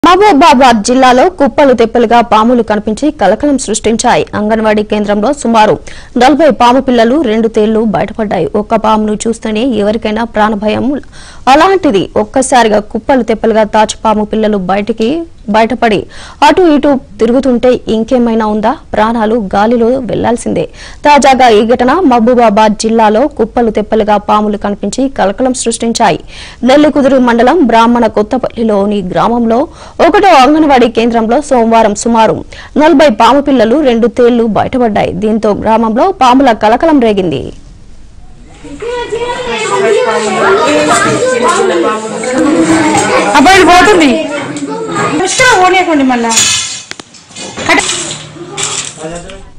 మహబూబాబాద్ జిల్లాలో కుప్పలు తెప్పలుగా పాములు కనిపించి కలకలం సృష్టించాయి అంగన్వాడీ కేంద్రంలో సుమారు నలభై పాము పిల్లలు రెండు తేళ్లు బయటపడ్డాయి ఒక్క పామును చూస్తేనే ఎవరికైనా ప్రాణభయం అలాంటిది ఒక్కసారిగా కుప్పలు తెప్పలుగా తాచుపాము పిల్లలు బయటికి బయటపడి అటు ఇటు తిరుగుతుంటే ఇంకేమైనా ఉందా ప్రాణాలు గాలిలో వెళ్లాల్సిందే తాజాగా ఈ ఘటన మహబూబాబాద్ జిల్లాలో కుప్పలు తెప్పలుగా పాములు కనిపించి కలకలం సృష్టించాయి నెల్లికుదురు మండలం బ్రాహ్మణ కొత్తపల్లిలోని గ్రామంలో ఒకటో అంగన్వాడీ కేంద్రంలో సోమవారం సుమారు నలభై పాము పిల్లలు రెండు తేళ్లు బయటపడ్డాయి దీంతో గ్రామంలో పాముల కలకలం రేగింది అబ్బాయిలు పోతుంది ఫస్ట్ ఓనేకండి మళ్ళా